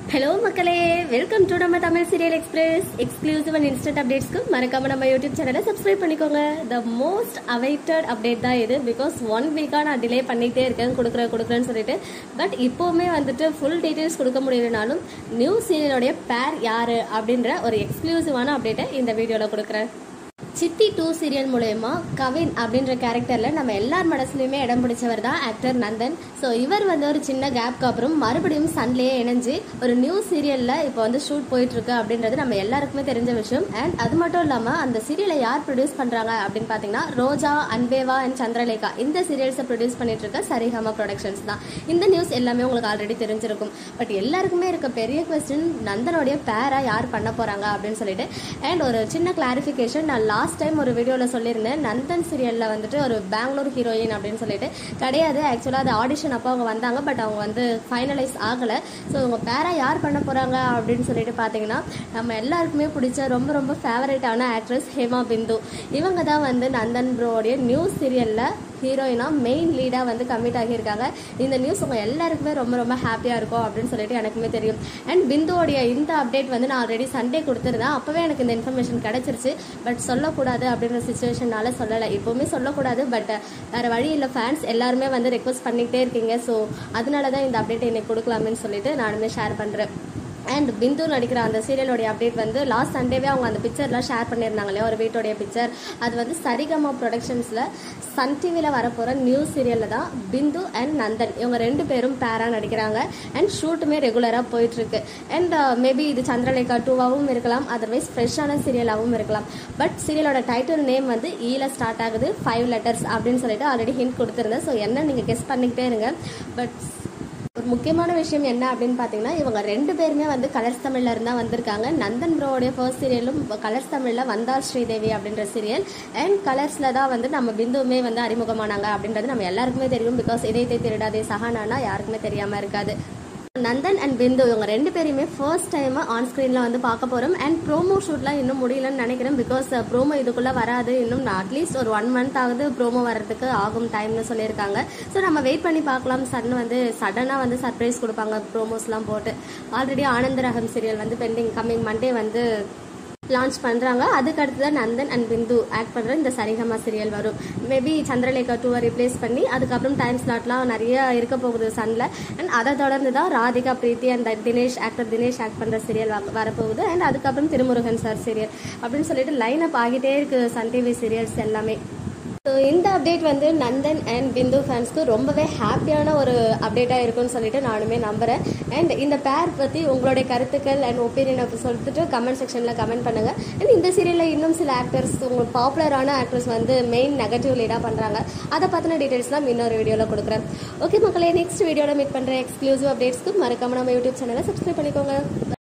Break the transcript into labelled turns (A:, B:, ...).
A: hello மக்களே welcome to நம்ம Tamil serial express exclusive and instant அப்டேட்ஸ்க்கு மறக்காம நம்ம யூடியூப் சேனலை சப்ஸ்கிரைப் பண்ணிக்கோங்க த மோஸ்ட் அவைட்டட் அப்டேட் தான் இது பிகாஸ் ஒன் வீக்காக நான் டிலே பண்ணிகிட்டே இருக்கேன் கொடுக்குறேன் கொடுக்குறேன்னு சொல்லிட்டு பட் இப்போவுமே வந்துட்டு ஃபுல் டீட்டெயில்ஸ் கொடுக்க முடியலனாலும் நியூ சீரியலோடைய பேர் யாரு அப்படின்ற ஒரு எக்ஸ்க்ளூசிவான அப்டேட்டை இந்த வீடியோவில் கொடுக்குறேன் சித்தி டூ சீரியல் மூலயமா கவின் அப்படின்ற கேரக்டரில் நம்ம எல்லார் மனசுலையுமே இடம் பிடிச்சவர் தான் ஆக்டர் நந்தன் ஸோ இவர் வந்து ஒரு சின்ன கேப்க்கு அப்புறம் மறுபடியும் சன்லேயே இணைஞ்சு ஒரு நியூ சீரியலில் இப்போ வந்து ஷூட் போயிட்டுருக்கு அப்படின்றது நம்ம எல்லாருக்குமே தெரிஞ்ச விஷயம் அண்ட் அது மட்டும் இல்லாமல் அந்த சீரியலை யார் ப்ரொடியூஸ் பண்ணுறாங்க அப்படின்னு பார்த்தீங்கன்னா ரோஜா அன்பேவா அண்ட் சந்திரலேகா இந்த சீரியல்ஸை ப்ரொடியூஸ் பண்ணிட்டு இருக்க சரிகமா ப்ரொடக்ஷன்ஸ் தான் இந்த நியூஸ் எல்லாமே உங்களுக்கு ஆல்ரெடி தெரிஞ்சிருக்கும் பட் எல்லாருக்குமே இருக்க பெரிய கொஸ்டின் நந்தனுடைய பேரை யார் பண்ண போகிறாங்க அப்படின்னு சொல்லிட்டு அண்ட் ஒரு சின்ன கிளாரிஃபிகேஷன் நான் லாஸ்ட் டைம் ஒரு வீடியோவில் சொல்லியிருந்தேன் நந்தன் சீரியலில் வந்துட்டு ஒரு பெங்களூர் ஹீரோயின் அப்படின்னு சொல்லிட்டு கிடையாது ஆக்சுவலாக அது ஆடிஷன் அப்போ அவங்க வந்தாங்க பட் அவங்க வந்து ஃபைனலைஸ் ஆகலை ஸோ இவங்க பேரா யார் பண்ண போகிறாங்க அப்படின்னு சொல்லிட்டு பார்த்தீங்கன்னா நம்ம எல்லாருக்குமே பிடிச்ச ரொம்ப ரொம்ப ஃபேவரட்டான ஆக்ட்ரஸ் ஹேமா பிந்து இவங்க தான் வந்து நந்தன் ப்ரோடைய நியூஸ் சீரியலில் ஹீரோயினாக மெயின் லீடாக வந்து கமிட் ஆகியிருக்காங்க இந்த நியூஸ் உங்கள் எல்லாருக்குமே ரொம்ப ரொம்ப ஹாப்பியாக இருக்கும் அப்படின்னு சொல்லிட்டு எனக்குமே தெரியும் அண்ட் பிந்துவோடைய இந்த அப்டேட் வந்து நான் ஆல்ரெடி சண்டே கொடுத்துருந்தேன் அப்போவே எனக்கு இந்த இன்ஃபர்மேஷன் கிடச்சிருச்சு பட் சொல்லக்கூடாது அப்படின்ற சுச்சுவேஷனால சொல்லலை இப்போவுமே சொல்லக்கூடாது பட் வேறு வழி இல்லை ஃபேன்ஸ் எல்லாருமே வந்து ரெக்வஸ்ட் பண்ணிக்கிட்டே இருக்கீங்க ஸோ அதனால தான் இந்த அப்டேட் எனக்கு கொடுக்கலாமேன்னு சொல்லிட்டு நானுமே ஷேர் பண்ணுறேன் அண்ட் பிந்து நடிக்கிற அந்த சீரியலோடைய அப்டேட் வந்து லாஸ்ட் சண்டேவே அவங்க அந்த பிக்சர்லாம் ஷேர் பண்ணியிருந்தாங்க இல்லையா ஒரு வீட்டோடைய பிக்சர் அது வந்து சரிகமா ப்ரொடக்ஷன்ஸில் சன் டிவியில் வரப்போகிற நியூ சீரியலில் தான் பிந்து அண்ட் நந்தன் இவங்க ரெண்டு பேரும் பேராக நடிக்கிறாங்க அண்ட் ஷூட்டுமே ரெகுலராக போயிட்டுருக்கு அண்ட் மேபி இது சந்திரலேகா டூவாகவும் இருக்கலாம் அதர்வைஸ் ஃப்ரெஷ்ஷான சீரியலாகவும் இருக்கலாம் பட் சீரியலோட டைட்டில் நேம் வந்து ஈல ஸ்டார்ட் ஆகுது ஃபைவ் லெட்டர்ஸ் அப்படின்னு சொல்லிட்டு ஆல்ரெடி ஹிண்ட் கொடுத்துருந்தேன் ஸோ என்ன நீங்கள் கெஸ் பண்ணிக்கிட்டே இருங்க பட் ஒரு முக்கியமான விஷயம் என்ன அப்படின்னு பார்த்தீங்கன்னா இவங்க ரெண்டு பேருமே வந்து கலர்ஸ் தமிழில் இருந்தால் வந்திருக்காங்க நந்தன் ப்ரோடைய ஃபர்ஸ்ட் சீரியலும் கலர்ஸ் தமிழில் வந்தால் ஸ்ரீதேவி அப்படின்ற சீரியல் அண்ட் கலர்ஸில் தான் வந்து நம்ம பிந்துவுமே வந்து அறிமுகமானாங்க அப்படின்றது நம்ம எல்லாருக்குமே தெரியும் பிகாஸ் இதயத்தை திருடாதே சஹானானா யாருக்குமே தெரியாமல் இருக்காது நந்தன் அண்ட் பிந்து இவங்க ரெண்டு பேரையுமே ஃபர்ஸ்ட் டைம் ஆன் ஸ்க்ரீனில் வந்து பார்க்க போகிறோம் அண்ட் ப்ரோமோ ஷூட்லாம் இன்னும் முடியலன்னு நினைக்கிறேன் பிகாஸ் ப்ரோமோ இதுக்குள்ளே வராது இன்னும் அட்லீஸ்ட் ஒரு ஒன் மந்த் ஆகுது ப்ரோமோ வர்றதுக்கு ஆகும் டைம்னு சொல்லியிருக்காங்க ஸோ நம்ம வெயிட் பண்ணி பார்க்கலாம் சடன் வந்து சடனாக வந்து சர்ப்ரைஸ் கொடுப்பாங்க ப்ரோமோஸ்லாம் போட்டு ஆல்ரெடி ஆனந்த ரகம் சீரியல் வந்து பெண்டிங் கம்மிங் மண்டே வந்து லான்ச் பண்ணுறாங்க அதுக்கு அடுத்து தான் நந்தன் அண்ட் பிந்து ஆக்ட் பண்ணுற இந்த சரிகமா சீரியல் வரும் மேபி சந்திரலேகா டூவை ரிப்ளேஸ் பண்ணி அதுக்கப்புறம் டைம் ஸ்லாட்லாம் நிறைய இருக்க போகுது சனில் அண்ட் அதை தொடர்ந்து தான் Radhika Preethi and Dinesh actor Dinesh act பண்ணுற சீரியல் வரப்போகுது அண்ட் அதுக்கப்புறம் திருமுருகன் சார் சீரியல் அப்படின்னு சொல்லிட்டு லைன் அப் ஆகிட்டே இருக்குது சன் டிவி சீரியல்ஸ் எல்லாமே ஸோ இந்த அப்டேட் வந்து நந்தன் அண்ட் பிந்து ஃபேன்ஸ்க்கு ரொம்பவே ஹாப்பியான ஒரு அப்டேட்டாக இருக்கும்னு சொல்லிட்டு நானுமே நம்புகிறேன் அண்ட் இந்த பேர் பற்றி உங்களுடைய கருத்துக்கள் அண்ட் ஒப்பீனியன் அப்படி சொல்லிட்டு கமெண்ட் செக்ஷனில் கமெண்ட் பண்ணுங்கள் அண்ட் இந்த சீரியலில் இன்னும் சில ஆக்டர்ஸ் உங்களுக்கு பாப்புலரான ஆக்டர்ஸ் வந்து மெயின் நெகட்டிவ் லீடாக பண்ணுறாங்க அதை பற்றின டீட்டெயில்ஸ்லாம் இன்னொரு வீடியோவில் கொடுக்குறேன் ஓகே மக்களே நெக்ஸ்ட் வீடியோவில் மீட் பண்ணுற எக்ஸ்க்ளூசிவ் அப்டேட்ஸ்க்கு மறக்காம நம்ம யூடியூப் சேனலை சப்ஸ்கிரைப் பண்ணிக்கோங்க